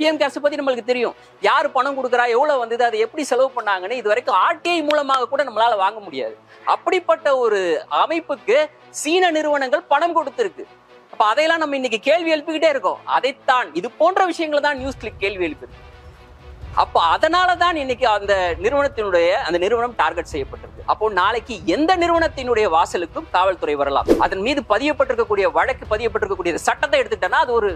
PM CARES பத்தி நம்மளுக்கு தெரியும் யார் பணம் கொடுக்குறா எவ்வளவு வந்தது அதை எப்படி செலவு பண்ணாங்கன்னு இது வரைக்கும் ஆர்டிஐ மூலமாக கூட நம்மளால வாங்க முடியாது அப்படிப்பட்ட ஒரு அமைப்புக்கு சீன நிறுவனங்கள் பணம் கொடுத்திருக்கு அப்ப அதையெல்லாம் நம்ம இன்னைக்கு கேள்வி எழுப்பிக்கிட்டே இருக்கோம் அதைத்தான் இது போன்ற விஷயங்களை தான் நியூஸ் கிளிக் கேள்வி எழுப்புது அப்போ அதனால தான் இன்னைக்கு அந்த நிறுவனத்தினுடைய அந்த நிறுவனம் டார்கெட் செய்யப்பட்டிருக்கு அப்போ நாளைக்கு எந்த நிறுவனத்தினுடைய வாசலுக்கும் காவல்துறை வரலாம் அதன் மீது பதியப்பட்டிருக்கக்கூடிய வழக்கு பதியப்பட்டிருக்கக்கூடிய சட்டத்தை எடுத்துட்டோம்னா அது ஒரு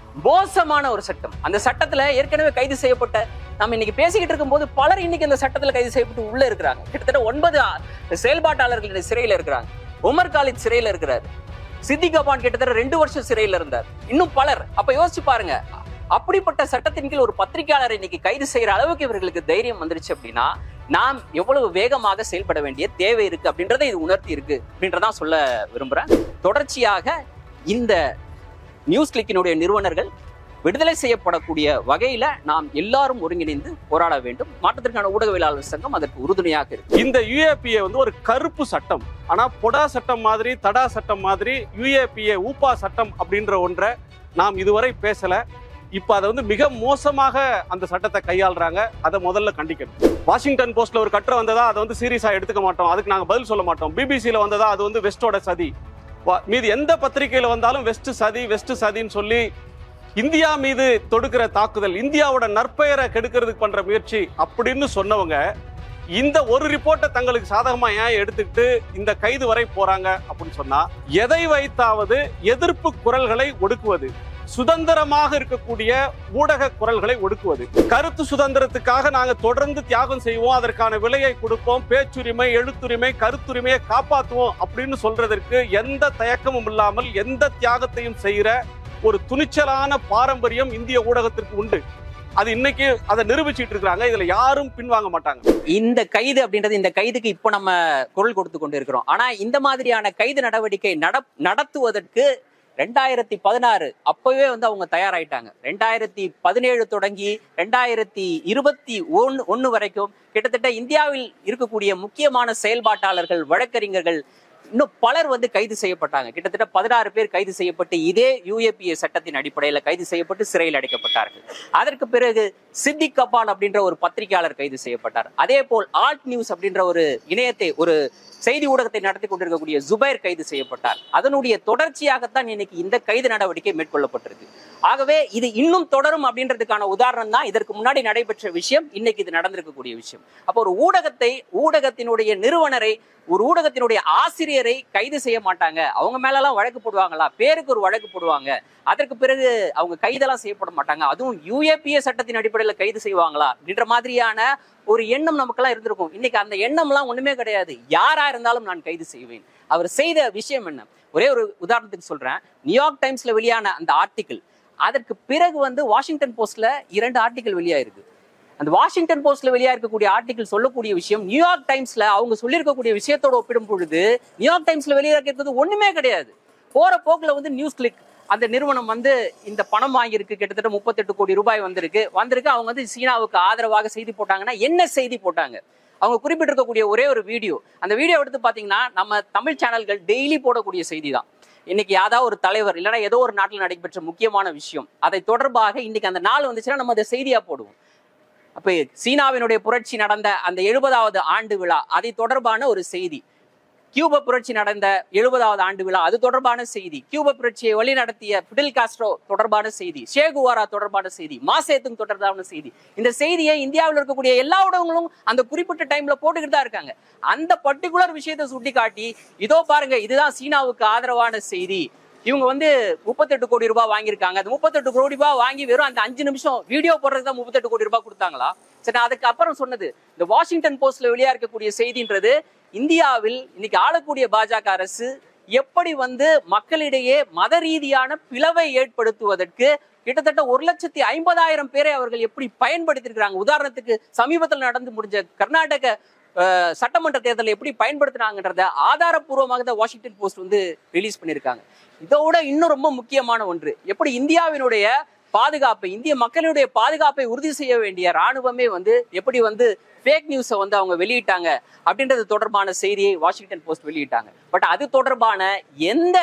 மோசமான ஒரு சட்டம் அந்த சட்டத்துல ஏற்கனவே கைது செய்யப்பட்ட நம்ம இன்னைக்கு பேசிக்கிட்டு இருக்கும்போது பலர் இன்னைக்கு அந்த சட்டத்துல கைது செய்யப்பட்டு உள்ள இருக்கிறாங்க கிட்டத்தட்ட ஒன்பது ஆ- செயல்பாட்டாளர்கள் சிறையில இருக்கிறாங்க உமர் காலித் சிறையில இருக்கிறாரு சித்திக் கபான் கிட்டத்தட்ட ரெண்டு வருஷம் சிறையில இருந்தார் இன்னும் பலர் அப்ப யோசிச்சு பாருங்க அப்படிப்பட்ட சட்டத்தின் கீழ் ஒரு பத்திரிகையாளரை இன்னைக்கு கைது செய்யற அளவுக்கு இவர்களுக்கு தைரியம் வந்துருச்சு அப்படின்னா நாம் எவ்வளவு வேகமாக செயல்பட வேண்டிய தேவை இருக்கு அப்படின்றத இது உணர்த்தி இருக்கு அப்படின்றதான் சொல்ல விரும்புறேன் தொடர்ச்சியாக இந்த நியூஸ் கிளிக்கினுடைய நிறுவனர்கள் விடுதலை செய்யப்படக்கூடிய வகையில நாம் எல்லாரும் ஒருங்கிணைந்து போராட வேண்டும் மாற்றத்திற்கான ஊடகவியலாளர் சங்கம் அதற்கு உறுதுணையாக இருக்கு இந்த யுஏபிஏ வந்து ஒரு கருப்பு சட்டம் ஆனா பொடா சட்டம் மாதிரி தடா சட்டம் மாதிரி யுஏபிஏ ஊப்பா சட்டம் அப்படின்ற ஒன்றை நாம் இதுவரை பேசல இப்ப அதை வந்து மிக மோசமாக அந்த சட்டத்தை கையாளுறாங்க அதை முதல்ல கண்டிக்கணும் வாஷிங்டன் போஸ்ட்ல ஒரு கட்டுரை வந்ததா அதை வந்து சீரியஸா எடுத்துக்க மாட்டோம் அதுக்கு நாங்க பதில் சொல்ல மாட்டோம் பிபிசியில வந்ததா அது வந்து வெஸ்டோட சதி வா- மீது எந்த பத்திரிகையில வந்தாலும் வெஸ்ட் சதி வெஸ்ட் சதின்னு சொல்லி இந்தியா மீது தொடுக்கிற தாக்குதல் இந்தியாவோட நற்பெயரை கெடுக்கிறதுக்கு பண்ற முயற்சி அப்படின்னு சொன்னவங்க இந்த ஒரு ரிப்போர்ட்டை தங்களுக்கு சாதகமா ஏன் எடுத்துக்கிட்டு இந்த கைது வரை போறாங்க அப்படின்னு சொன்னா எதை வைத்தாவது எதிர்ப்பு குரல்களை ஒடுக்குவது சுதந்திரமாக இருக்கக்கூடிய ஊடக குரல்களை ஒடுக்குவது கருத்து சுதந்திரத்துக்காக நாங்க தொடர்ந்து தியாகம் செய்வோம் அதற்கான விலையை கொடுப்போம் பேச்சுரிமை எழுத்துரிமை கருத்துரிமையை காப்பாற்றுவோம் அப்படின்னு சொல்றதற்கு எந்த தயக்கமும் இல்லாமல் எந்த தியாகத்தையும் செய்யற ஒரு துணிச்சலான பாரம்பரியம் இந்திய ஊடகத்திற்கு உண்டு அது இன்னைக்கு அதை நிரூபிச்சிட்டு இருக்காங்க இதுல யாரும் பின்வாங்க மாட்டாங்க இந்த கைது அப்படின்றது இந்த கைதுக்கு இப்போ நம்ம குரல் கொடுத்து கொண்டு இருக்கிறோம் ஆனா இந்த மாதிரியான கைது நடவடிக்கை நட நடத்துவதற்கு ரெண்டாயிரத்தி பதினாறு அப்பவே வந்து அவங்க தயாராயிட்டாங்க ரெண்டாயிரத்தி பதினேழு தொடங்கி ரெண்டாயிரத்தி இருபத்தி ஒன்னு ஒன்னு வரைக்கும் கிட்டத்தட்ட இந்தியாவில் இருக்கக்கூடிய முக்கியமான செயல்பாட்டாளர்கள் வழக்கறிஞர்கள் இன்னும் பலர் வந்து கைது செய்யப்பட்டாங்க கிட்டத்தட்ட பதினாறு பேர் கைது செய்யப்பட்டு இதே யுஏபிஏ சட்டத்தின் அடிப்படையில் கைது செய்யப்பட்டு சிறையில் அடைக்கப்பட்டார்கள் அதற்கு பிறகு சித்திக் கபால் அப்படின்ற ஒரு பத்திரிகையாளர் கைது செய்யப்பட்டார் அதே போல் ஆல்ட் நியூஸ் அப்படின்ற ஒரு இணையத்தை ஒரு செய்தி ஊடகத்தை நடத்தி கொண்டிருக்கக்கூடிய ஜுபைர் கைது செய்யப்பட்டார் அதனுடைய தொடர்ச்சியாகத்தான் இன்னைக்கு இந்த கைது நடவடிக்கை மேற்கொள்ளப்பட்டிருக்கு ஆகவே இது இன்னும் தொடரும் அப்படின்றதுக்கான உதாரணம் தான் இதற்கு முன்னாடி நடைபெற்ற விஷயம் இன்னைக்கு இது நடந்திருக்கக்கூடிய விஷயம் அப்போ ஒரு ஊடகத்தை ஊடகத்தினுடைய நிறுவனரை ஒரு ஊடகத்தினுடைய ஆசிரியரை கைது செய்ய மாட்டாங்க அவங்க மேலலாம் வழக்கு போடுவாங்களா பேருக்கு ஒரு வழக்கு போடுவாங்க அதற்கு பிறகு அவங்க கைதெல்லாம் செய்யப்பட மாட்டாங்க அதுவும் யுஏபிஏ சட்டத்தின் அடிப்படையில் கைது செய்வாங்களா அப்படின்ற மாதிரியான ஒரு எண்ணம் நமக்கெல்லாம் இருந்திருக்கும் இன்னைக்கு அந்த எண்ணம்லாம் ஒண்ணுமே கிடையாது யாரா இருந்தாலும் நான் கைது செய்வேன் அவர் செய்த விஷயம் என்ன ஒரே ஒரு உதாரணத்துக்கு சொல்றேன் நியூயார்க் டைம்ஸ்ல வெளியான அந்த ஆர்டிக்கிள் அதற்கு பிறகு வந்து வாஷிங்டன் போஸ்ட்ல இரண்டு ஆர்டிக்கிள் வெளியாயிருக்கு அந்த வாஷிங்டன் போஸ்ட்ல வெளியா இருக்கக்கூடிய ஆர்டிக்கிள் சொல்லக்கூடிய விஷயம் நியூயார்க் டைம்ஸ்ல அவங்க சொல்லியிருக்கக்கூடிய விஷயத்தோட ஒப்பிடும் பொழுது நியூயார்க் டைம்ஸ்ல வெளியா இருக்கிறது ஒண்ணுமே கிடையாது போற போக்குல வந்து நியூஸ் கிளிக் அந்த நிறுவனம் வந்து இந்த பணம் வாங்கியிருக்கு கிட்டத்தட்ட முப்பத்தெட்டு கோடி ரூபாய் வந்திருக்கு வந்திருக்கு அவங்க வந்து சீனாவுக்கு ஆதரவாக செய்தி போட்டாங்கன்னா என்ன செய்தி போட்டாங்க அவங்க குறிப்பிட்டிருக்கக்கூடிய ஒரே ஒரு வீடியோ அந்த வீடியோ எடுத்து பாத்தீங்கன்னா நம்ம தமிழ் சேனல்கள் டெய்லி போடக்கூடிய செய்தி தான் இன்னைக்கு யாராவது ஒரு தலைவர் இல்லைன்னா ஏதோ ஒரு நாட்டில் நடைபெற்ற முக்கியமான விஷயம் அதை தொடர்பாக இன்னைக்கு அந்த நாள் வந்துச்சுன்னா நம்ம அதை செய்தியா போடுவோம் அப்ப சீனாவினுடைய புரட்சி நடந்த அந்த எழுபதாவது ஆண்டு விழா அதை தொடர்பான ஒரு செய்தி கியூப புரட்சி நடந்த எழுபதாவது ஆண்டு விழா அது தொடர்பான செய்தி கியூப புரட்சியை வழிநடத்திய பிடில் காஸ்ட்ரோ தொடர்பான செய்தி ஷேகுவாரா தொடர்பான செய்தி மாசேத்துங் தொடர்பான செய்தி இந்த செய்தியை இந்தியாவில் இருக்கக்கூடிய எல்லா ஊடகங்களும் அந்த குறிப்பிட்ட டைம்ல போட்டுக்கிட்டு தான் இருக்காங்க அந்த பர்டிகுலர் விஷயத்தை சுட்டி காட்டி இதோ பாருங்க இதுதான் சீனாவுக்கு ஆதரவான செய்தி இவங்க வந்து முப்பத்தெட்டு கோடி ரூபாய் வாங்கியிருக்காங்க அந்த முப்பத்தெட்டு கோடி ரூபாய் வாங்கி வெறும் அந்த அஞ்சு நிமிஷம் வீடியோ போடுறதுக்கு தான் முப்பத்தெட்டு கோடி ரூபாய் கொடுத்தாங்களா சரி நான் அதுக்கு அப்புறம் சொன்னது இந்த வாஷிங்டன் போஸ்ட்ல வெளியா இருக்கக்கூடிய செய்தின்றது இந்தியாவில் இன்னைக்கு ஆளக்கூடிய பாஜக அரசு எப்படி வந்து மக்களிடையே மத ரீதியான பிளவை ஏற்படுத்துவதற்கு கிட்டத்தட்ட ஒரு லட்சத்தி ஐம்பதாயிரம் பேரை அவர்கள் எப்படி பயன்படுத்தியிருக்கிறாங்க உதாரணத்துக்கு சமீபத்தில் நடந்து முடிஞ்ச கர்நாடக அஹ், சட்டமன்ற தேர்தலை எப்படி பயன்படுத்தினாங்கன்றத ஆதாரப்பூர்வமாக தான் வாஷிங்டன் போஸ்ட் வந்து ரிலீஸ் பண்ணியிருக்காங்க இதோட இன்னும் ரொம்ப முக்கியமான ஒன்று எப்படி இந்தியாவினுடைய பாதுகாப்பை இந்திய மக்களுடைய பாதுகாப்பை உறுதி செய்ய வேண்டிய ராணுவமே வந்து எப்படி வந்து ஃபேக் நியூஸை வந்து அவங்க வெளியிட்டாங்க அப்படின்றது தொடர்பான செய்தியை வாஷிங்டன் போஸ்ட் வெளியிட்டாங்க பட் அது தொடர்பான எந்த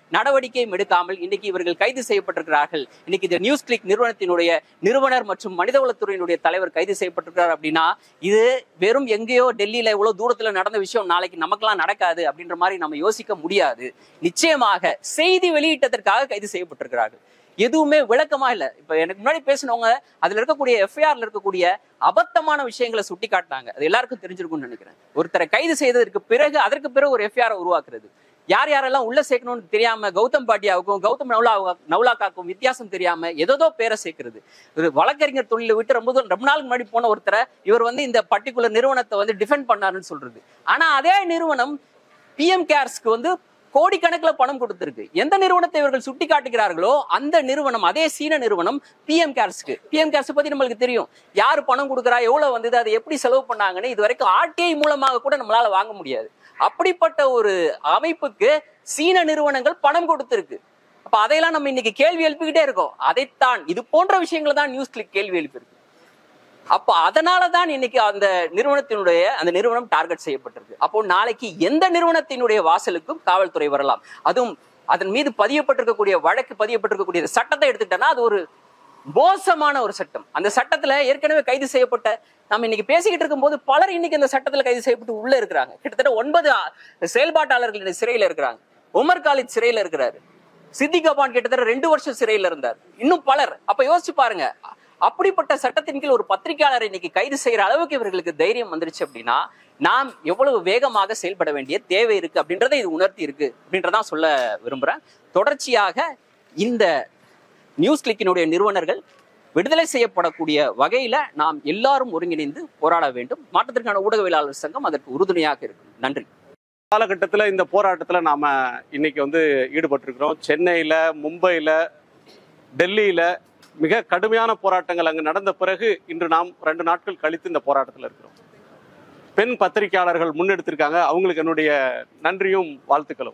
நடவடிக்கையும் எடுக்காமல் இன்னைக்கு இவர்கள் கைது செய்யப்பட்டிருக்கிறார்கள் இன்னைக்கு இந்த நியூஸ் கிளிக் நிறுவனத்தினுடைய நிறுவனர் மற்றும் மனிதவளத்துறையினுடைய தலைவர் கைது செய்யப்பட்டிருக்கிறார் அப்படின்னா இது வெறும் எங்கேயோ டெல்லியில இவ்வளவு தூரத்துல நடந்த விஷயம் நாளைக்கு நமக்கெல்லாம் நடக்காது அப்படின்ற மாதிரி நம்ம யோசிக்க முடியாது நிச்சயமாக செய்தி வெளியிட்டதற்காக கைது செய்யப்பட்டிருக்கிறார்கள் எதுவுமே விளக்கமா இல்ல இப்ப எனக்கு முன்னாடி பேசினவங்க அதுல இருக்கக்கூடிய எஃப்ஐஆர்ல இருக்கக்கூடிய அபத்தமான விஷயங்களை சுட்டி காட்டினாங்க அது எல்லாருக்கும் தெரிஞ்சிருக்கும்னு நினைக்கிறேன் ஒருத்தரை கைது செய்ததற்கு பிறகு அதற்கு பிறகு ஒரு எஃப்ஐஆர் உருவாக்குறது யார் யாரெல்லாம் உள்ள சேர்க்கணும்னு தெரியாம கௌதம் பாட்டியாவுக்கும் கௌதம் நவுலா நவுலாக்காக்கும் வித்தியாசம் தெரியாம ஏதோ பேரை சேர்க்கிறது ஒரு வழக்கறிஞர் தொழிலை விட்டு ரொம்ப தூரம் ரொம்ப நாளுக்கு முன்னாடி போன ஒருத்தரை இவர் வந்து இந்த பர்டிகுலர் நிறுவனத்தை வந்து டிஃபெண்ட் பண்ணாருன்னு சொல்றது ஆனா அதே நிறுவனம் பிஎம் கேர்ஸ்க்கு வந்து கோடிக்கணக்கில் பணம் கொடுத்திருக்கு எந்த நிறுவனத்தை இவர்கள் சுட்டி காட்டுகிறார்களோ அந்த நிறுவனம் அதே சீன நிறுவனம் பிஎம் கேர்ஸ்க்கு பிஎம் கேர்ஸ் பத்தி நம்மளுக்கு தெரியும் யார் பணம் கொடுக்குறா எவ்வளவு வந்தது அதை எப்படி செலவு பண்ணாங்கன்னு இது வரைக்கும் ஆர்டிஐ மூலமாக கூட நம்மளால வாங்க முடியாது அப்படிப்பட்ட ஒரு அமைப்புக்கு சீன நிறுவனங்கள் பணம் கொடுத்திருக்கு அப்ப அதையெல்லாம் நம்ம இன்னைக்கு கேள்வி எழுப்பிக்கிட்டே இருக்கோம் அதைத்தான் இது போன்ற விஷயங்களை தான் நியூஸ் கிளிக் கேள்வி எழுப்பியிருக்கு அப்போ அதனால தான் இன்னைக்கு அந்த நிறுவனத்தினுடைய அந்த நிறுவனம் டார்கெட் செய்யப்பட்டிருக்கு அப்போ நாளைக்கு எந்த நிறுவனத்தினுடைய வாசலுக்கும் காவல்துறை வரலாம் அதுவும் அதன் மீது பதியப்பட்டிருக்கக்கூடிய வழக்கு பதியப்பட்டிருக்கக்கூடிய சட்டத்தை எடுத்துக்கிட்டோம்னா அது ஒரு மோசமான ஒரு சட்டம் அந்த சட்டத்துல ஏற்கனவே கைது செய்யப்பட்ட நம்ம இன்னைக்கு பேசிக்கிட்டு இருக்கும்போது பலர் இன்னைக்கு அந்த சட்டத்துல கைது செய்யப்பட்டு உள்ள இருக்கிறாங்க கிட்டத்தட்ட ஒன்பது ஆ- செயல்பாட்டாளர்கள் சிறையில இருக்கிறாங்க உமர் காலித் சிறையில இருக்கிறாரு சித்திக் கபான் கிட்டத்தட்ட ரெண்டு வருஷம் சிறையில இருந்தார் இன்னும் பலர் அப்ப யோசிச்சு பாருங்க அப்படிப்பட்ட சட்டத்தின் கீழ் ஒரு பத்திரிகையாளரை இன்னைக்கு கைது செய்யற அளவுக்கு இவர்களுக்கு தைரியம் வந்துருச்சு அப்படின்னா நாம் எவ்வளவு வேகமாக செயல்பட வேண்டிய தேவை இருக்கு அப்படின்றத இது உணர்த்தி இருக்கு அப்படின்றதான் சொல்ல விரும்புறேன் தொடர்ச்சியாக இந்த நியூஸ் கிளிக்கினுடைய நிறுவனர்கள் விடுதலை செய்யப்படக்கூடிய வகையில நாம் எல்லாரும் ஒருங்கிணைந்து போராட வேண்டும் மாற்றத்திற்கான ஊடகவியலாளர் சங்கம் அதற்கு உறுதுணையாக இருக்கும் நன்றி காலகட்டத்தில் இந்த போராட்டத்தில் நாம இன்னைக்கு வந்து ஈடுபட்டிருக்கிறோம் சென்னையில் மும்பையில் டெல்லியில் மிக கடுமையான போராட்டங்கள் அங்கு நடந்த பிறகு இன்று நாம் ரெண்டு நாட்கள் கழித்து இந்த போராட்டத்தில் இருக்கிறோம் பெண் பத்திரிகையாளர்கள் முன்னெடுத்திருக்காங்க அவங்களுக்கு என்னுடைய நன்றியும் வாழ்த்துக்களும்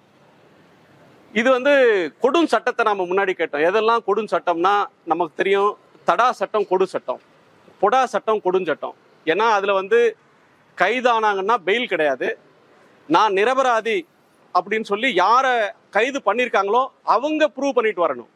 இது வந்து கொடும் சட்டத்தை நாம முன்னாடி கேட்டோம் எதெல்லாம் கொடும் சட்டம்னா நமக்கு தெரியும் தடா சட்டம் கொடு சட்டம் பொடா சட்டம் கொடுஞ்சட்டம் ஏன்னா அதுல வந்து கைதானாங்கன்னா பெயில் கிடையாது நான் நிரபராதி அப்படின்னு சொல்லி யாரை கைது பண்ணியிருக்காங்களோ அவங்க ப்ரூவ் பண்ணிட்டு வரணும்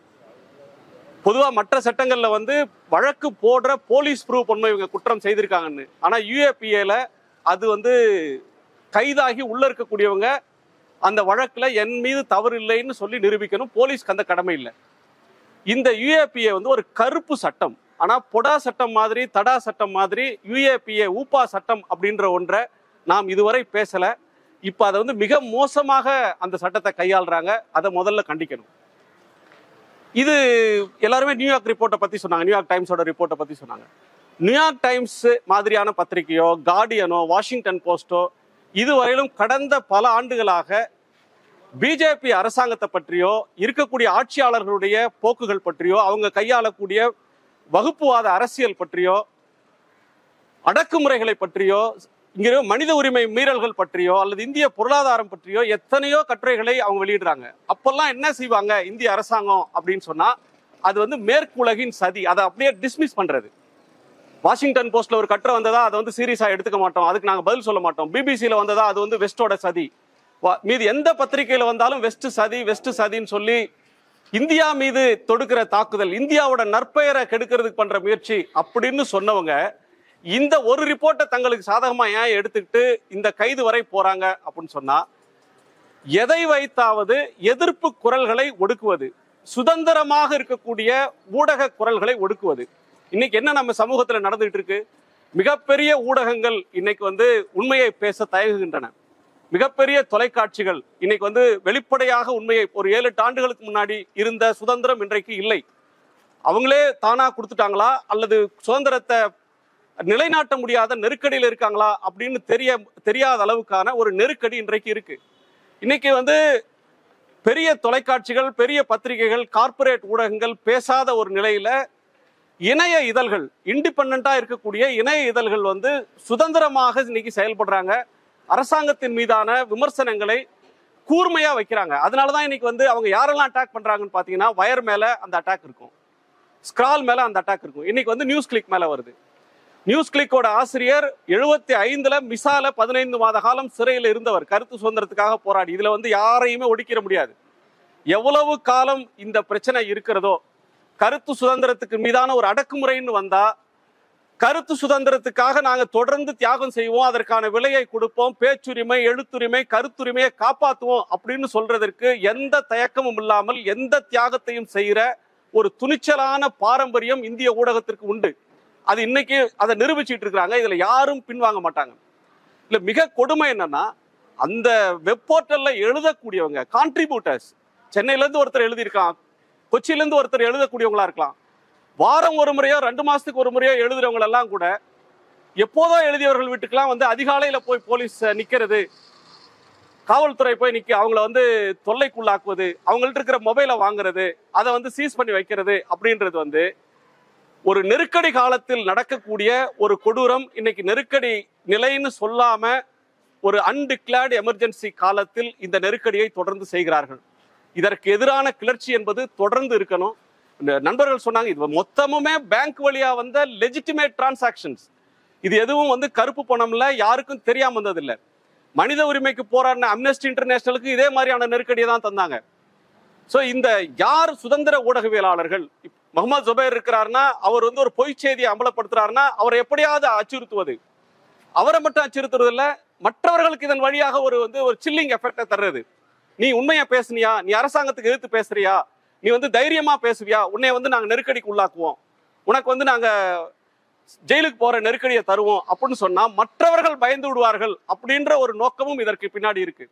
பொதுவா மற்ற சட்டங்கள்ல வந்து வழக்கு போடுற போலீஸ் ப்ரூவ் பண்ணணும் இவங்க குற்றம் செய்திருக்காங்கன்னு ஆனா யூஏபிஏல அது வந்து கைதாகி உள்ள இருக்கக்கூடியவங்க அந்த வழக்குல என் மீது தவறு இல்லைன்னு சொல்லி நிரூபிக்கணும் போலீஸ்க்கு அந்த கடமை இல்லை இந்த யூஏபிஏ வந்து ஒரு கருப்பு சட்டம் ஆனா பொடா சட்டம் மாதிரி தடா சட்டம் மாதிரி யூஏபிஏ ஊப்பா சட்டம் அப்படின்ற ஒன்றை நாம் இதுவரை பேசல இப்ப அதை வந்து மிக மோசமாக அந்த சட்டத்தை கையாளுறாங்க அதை முதல்ல கண்டிக்கணும் இது எல்லாருமே நியூயார்க் ரிப்போர்ட்டை பத்தி சொன்னாங்க நியூயார்க் டைம்ஸோட ரிப்போர்ட்டை பத்தி சொன்னாங்க நியூயார்க் டைம்ஸ் மாதிரியான பத்திரிகையோ கார்டியனோ வாஷிங்டன் போஸ்டோ இதுவரையிலும் கடந்த பல ஆண்டுகளாக பிஜேபி அரசாங்கத்தை பற்றியோ இருக்கக்கூடிய ஆட்சியாளர்களுடைய போக்குகள் பற்றியோ அவங்க கையாளக்கூடிய வகுப்புவாத அரசியல் பற்றியோ அடக்குமுறைகளை பற்றியோ இங்க மனித உரிமை மீறல்கள் பற்றியோ அல்லது இந்திய பொருளாதாரம் பற்றியோ எத்தனையோ கட்டுரைகளை அவங்க வெளியிடுறாங்க அப்பெல்லாம் என்ன செய்வாங்க இந்திய அரசாங்கம் அப்படின்னு சொன்னா அது வந்து மேற்குலகின் சதி அதை அப்படியே டிஸ்மிஸ் பண்றது வாஷிங்டன் போஸ்ட்ல ஒரு கட்டுரை வந்ததா அதை வந்து சீரியஸா எடுத்துக்க மாட்டோம் அதுக்கு நாங்க பதில் சொல்ல மாட்டோம் பிபிசியில வந்ததா அது வந்து வெஸ்டோட சதி வா- மீது எந்த பத்திரிகையில வந்தாலும் வெஸ்ட் சதி வெஸ்ட் சதின்னு சொல்லி இந்தியா மீது தொடுக்கிற தாக்குதல் இந்தியாவோட நற்பெயரை கெடுக்கிறதுக்கு பண்ற முயற்சி அப்படின்னு சொன்னவங்க இந்த ஒரு ரிப்போர்ட்டை தங்களுக்கு சாதகமா ஏன் எடுத்துக்கிட்டு இந்த கைது வரை போறாங்க அப்படின்னு சொன்னா எதை வைத்தாவது எதிர்ப்பு குரல்களை ஒடுக்குவது சுதந்திரமாக இருக்கக்கூடிய ஊடக குரல்களை ஒடுக்குவது இன்னைக்கு என்ன நம்ம சமூகத்துல நடந்துகிட்டு இருக்கு மிகப்பெரிய ஊடகங்கள் இன்னைக்கு வந்து உண்மையை பேச தயங்குகின்றன மிகப்பெரிய தொலைக்காட்சிகள் இன்னைக்கு வந்து வெளிப்படையாக உண்மையை ஒரு ஏழு எட்டு ஆண்டுகளுக்கு முன்னாடி இருந்த சுதந்திரம் இன்றைக்கு இல்லை அவங்களே தானா கொடுத்துட்டாங்களா அல்லது சுதந்திரத்தை நிலைநாட்ட முடியாத நெருக்கடியில் இருக்காங்களா அப்படின்னு தெரிய தெரியாத அளவுக்கான ஒரு நெருக்கடி இன்றைக்கு இருக்கு இன்னைக்கு வந்து பெரிய தொலைக்காட்சிகள் பெரிய பத்திரிகைகள் கார்ப்பரேட் ஊடகங்கள் பேசாத ஒரு நிலையில இணைய இதழ்கள் இண்டிபெண்டா இருக்கக்கூடிய இணைய இதழ்கள் வந்து சுதந்திரமாக இன்னைக்கு செயல்படுறாங்க அரசாங்கத்தின் மீதான விமர்சனங்களை கூர்மையா வைக்கிறாங்க அதனாலதான் இன்னைக்கு வந்து அவங்க யாரெல்லாம் அட்டாக் பண்றாங்கன்னு பாத்தீங்கன்னா வயர் மேல அந்த அட்டாக் இருக்கும் ஸ்கிரால் மேல அந்த அட்டாக் இருக்கும் இன்னைக்கு வந்து நியூஸ் கிளிக் மேல வருது நியூஸ் கிளிக்கோட ஆசிரியர் எழுபத்தி ஐந்துல மிசால பதினைந்து மாத காலம் சிறையில் இருந்தவர் கருத்து சுதந்திரத்துக்காக போராடி இதுல வந்து யாரையுமே ஒடுக்கிட முடியாது எவ்வளவு காலம் இந்த பிரச்சனை இருக்கிறதோ கருத்து சுதந்திரத்துக்கு மீதான ஒரு அடக்குமுறைன்னு வந்தா கருத்து சுதந்திரத்துக்காக நாங்க தொடர்ந்து தியாகம் செய்வோம் அதற்கான விலையை கொடுப்போம் பேச்சுரிமை எழுத்துரிமை கருத்துரிமையை காப்பாத்துவோம் அப்படின்னு சொல்றதற்கு எந்த தயக்கமும் இல்லாமல் எந்த தியாகத்தையும் செய்யற ஒரு துணிச்சலான பாரம்பரியம் இந்திய ஊடகத்திற்கு உண்டு அது இன்னைக்கு அதை நிரூபிச்சிட்டு இருக்காங்க இதுல யாரும் பின்வாங்க மாட்டாங்க இல்ல மிக கொடுமை என்னன்னா அந்த வெப் போர்ட்டல்ல எழுதக்கூடியவங்க கான்ட்ரிபியூட்டர்ஸ் சென்னையில இருந்து ஒருத்தர் எழுதியிருக்கான் கொச்சியில இருந்து ஒருத்தர் எழுதக்கூடியவங்களா இருக்கலாம் வாரம் ஒரு முறையோ ரெண்டு மாசத்துக்கு ஒரு முறையோ எழுதுறவங்க எல்லாம் கூட எப்போதோ எழுதியவர்கள் வீட்டுக்கெல்லாம் வந்து அதிகாலையில போய் போலீஸ் நிக்கிறது காவல்துறை போய் நிக்க அவங்கள வந்து தொல்லைக்குள்ளாக்குவது அவங்கள்ட்ட இருக்கிற மொபைலை வாங்குறது அதை வந்து சீஸ் பண்ணி வைக்கிறது அப்படின்றது வந்து ஒரு நெருக்கடி காலத்தில் நடக்கக்கூடிய ஒரு கொடூரம் இன்னைக்கு நெருக்கடி நிலைன்னு சொல்லாம ஒரு அன்டிக்ளேர்டு எமர்ஜென்சி காலத்தில் இந்த நெருக்கடியை தொடர்ந்து செய்கிறார்கள் இதற்கு எதிரான கிளர்ச்சி என்பது தொடர்ந்து இருக்கணும் இந்த நண்பர்கள் சொன்னாங்க இது மொத்தமுமே பேங்க் வழியா வந்த லெஜிட்டிமேட் டிரான்சாக்ஷன்ஸ் இது எதுவும் வந்து கருப்பு பணம்ல யாருக்கும் தெரியாம வந்ததில்லை மனித உரிமைக்கு போராடின அம்னஸ்டி இன்டர்நேஷனலுக்கு இதே மாதிரியான நெருக்கடியை தான் தந்தாங்க ஸோ இந்த யார் சுதந்திர ஊடகவியலாளர்கள் இப்ப முகமது ஜுபைர் இருக்கிறாருன்னா அவர் வந்து ஒரு பொய் செய்தியை அமலப்படுத்துறாருன்னா அவரை எப்படியாவது அச்சுறுத்துவது அவரை மட்டும் அச்சுறுத்துறது இல்ல மற்றவர்களுக்கு இதன் வழியாக ஒரு வந்து ஒரு சில்லிங் எஃபெக்டை தர்றது நீ உண்மையா பேசுனியா நீ அரசாங்கத்துக்கு எதிர்த்து பேசுறியா நீ வந்து தைரியமா பேசுவியா உன்னை வந்து நாங்க நெருக்கடிக்கு உள்ளாக்குவோம் உனக்கு வந்து நாங்க ஜெயிலுக்கு போற நெருக்கடியை தருவோம் அப்படின்னு சொன்னா மற்றவர்கள் பயந்து விடுவார்கள் அப்படின்ற ஒரு நோக்கமும் இதற்கு பின்னாடி இருக்கு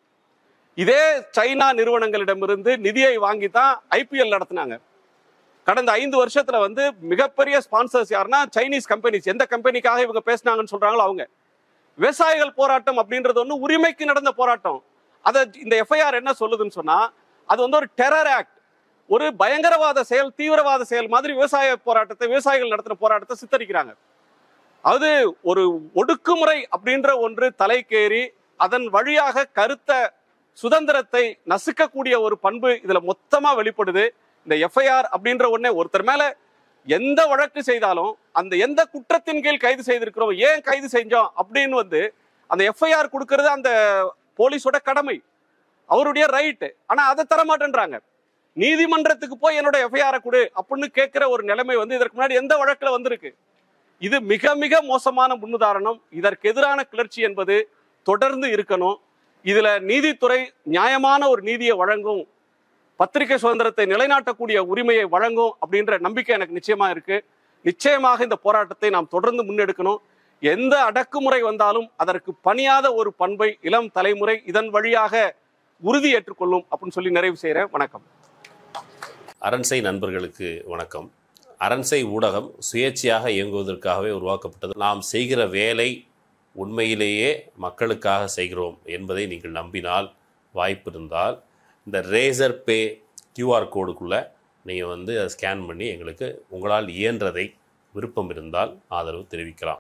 இதே சைனா நிறுவனங்களிடமிருந்து நிதியை வாங்கி தான் ஐபிஎல் நடத்தினாங்க கடந்த ஐந்து வருஷத்துல வந்து மிகப்பெரிய ஸ்பான்சர்ஸ் யாருன்னா சைனீஸ் கம்பெனிஸ் எந்த கம்பெனிக்காக இவங்க பேசினாங்கன்னு சொல்றாங்களோ அவங்க விவசாயிகள் போராட்டம் அப்படின்றது ஒன்று உரிமைக்கு நடந்த போராட்டம் அதை இந்த எஃப்ஐஆர் என்ன சொல்லுதுன்னு சொன்னா அது வந்து ஒரு டெரர் ஆக்ட் ஒரு பயங்கரவாத செயல் தீவிரவாத செயல் மாதிரி விவசாய போராட்டத்தை விவசாயிகள் நடத்தின போராட்டத்தை சித்தரிக்கிறாங்க அது ஒரு ஒடுக்குமுறை அப்படின்ற ஒன்று தலைக்கேறி அதன் வழியாக கருத்த சுதந்திரத்தை நசுக்கக்கூடிய ஒரு பண்பு இதுல மொத்தமா வெளிப்படுது இந்த எஃப்ஐஆர் அப்படின்ற ஒண்ணே ஒருத்தர் மேல எந்த வழக்கு செய்தாலும் அந்த எந்த குற்றத்தின் கீழ் கைது செய்திருக்கிறோம் ஏன் கைது செஞ்சோம் அப்படின்னு வந்து அந்த எஃப்ஐஆர் கொடுக்கறது அந்த போலீஸோட கடமை அவருடைய ரைட்டு ஆனா அதை தர மாட்டேன்றாங்க நீதிமன்றத்துக்கு போய் என்னோட எஃப்ஐஆரை கொடு அப்படின்னு கேட்கிற ஒரு நிலைமை வந்து இதற்கு முன்னாடி எந்த வழக்குல வந்திருக்கு இது மிக மிக மோசமான முன்னுதாரணம் இதற்கு எதிரான கிளர்ச்சி என்பது தொடர்ந்து இருக்கணும் இதுல நீதித்துறை நியாயமான ஒரு நீதியை வழங்கும் பத்திரிகை சுதந்திரத்தை நிலைநாட்டக்கூடிய உரிமையை வழங்கும் அப்படின்ற நம்பிக்கை எனக்கு நிச்சயமா இருக்கு நிச்சயமாக இந்த போராட்டத்தை நாம் தொடர்ந்து முன்னெடுக்கணும் எந்த அடக்குமுறை வந்தாலும் அதற்கு பணியாத ஒரு பண்பை இளம் தலைமுறை இதன் வழியாக உறுதி ஏற்றுக்கொள்ளும் அப்படின்னு சொல்லி நிறைவு செய்கிறேன் வணக்கம் அரண்சை நண்பர்களுக்கு வணக்கம் அரண்சை ஊடகம் சுயேட்சையாக இயங்குவதற்காகவே உருவாக்கப்பட்டது நாம் செய்கிற வேலை உண்மையிலேயே மக்களுக்காக செய்கிறோம் என்பதை நீங்கள் நம்பினால் வாய்ப்பு இருந்தால் இந்த ரேசர் பே கியூஆர் கோடுக்குள்ளே நீங்கள் வந்து அதை ஸ்கேன் பண்ணி எங்களுக்கு உங்களால் இயன்றதை விருப்பம் இருந்தால் ஆதரவு தெரிவிக்கலாம்